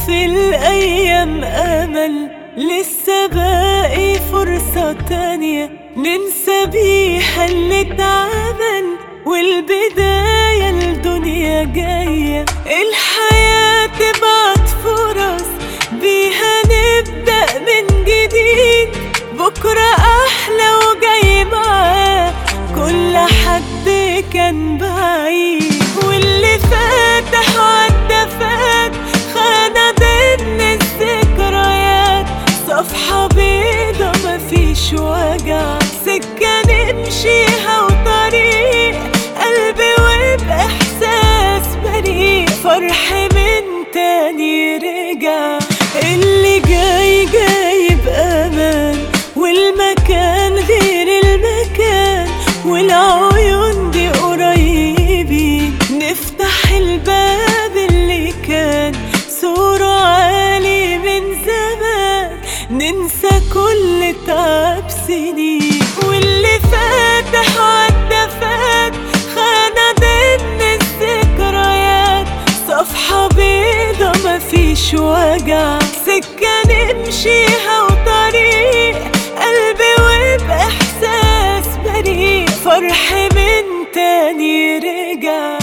في الأيام أمل لسه باقي فرصة تانية ننسى بيها اللي اتعمل والبداية الدنيا جاية الحياة تبعت فرص بيها نبدأ من جديد بكرة أحلى وجاي معاه كل حد كان بعيد واللي فاتح عدى فات خانة ضمن الذكريات صفحة بيضة مفيش وجع سكة نمشيها وطريق قلبي وبإحساس بريء فرح من تاني رجع اللي جاي جاي بأمان والمكان غير المكان والعيون دي قريبين نفتح الباب اللي كان سوره عالي من زمان ننسى كل تعب سنين واللي فاتح عدى فات خانة ضمن الذكريات صفحة بيضة مفيش وجع سكة نمشيها وطريق قلبي وبإحساس بريء فرح من تاني رجع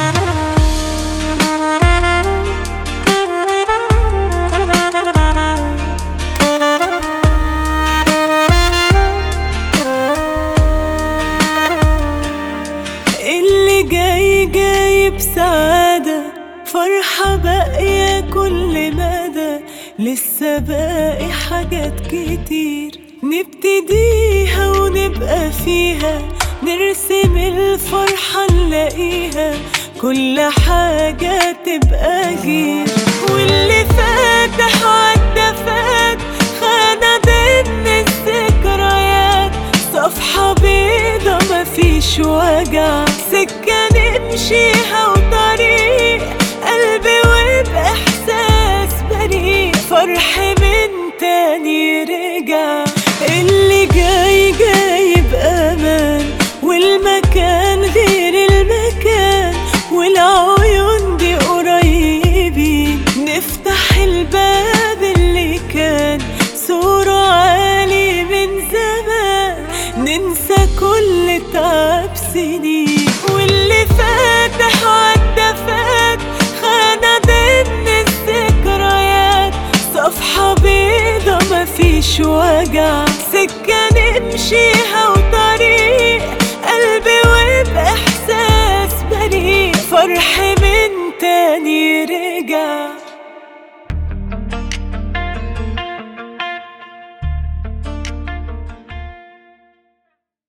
اللي جاي جاي بسعادة فرحة باقية كل مدى لسه باقي حاجات كتير نبتديها ونبقى فيها نرسم الفرحة نلاقيها كل حاجة تبقى جير واللي فاتح عدى فات خانة ضمن الذكريات صفحة بيضة مفيش وجع سكة نمشيها وطريق قلبي وبإحساس بريء فرح من تاني رجع اللي جاي جاي بأمان والمكان غير المكان والعيون دي قريبين نفتح الباب اللي كان سوره عالي من زمان ننسى كل تعب سنين واللي فاتح عدى فات خانة ضمن الذكريات صفحة بيضة مفيش وجع سكة نمشيها وطريق قلبي وبإحساس بريء فرح من تاني رجع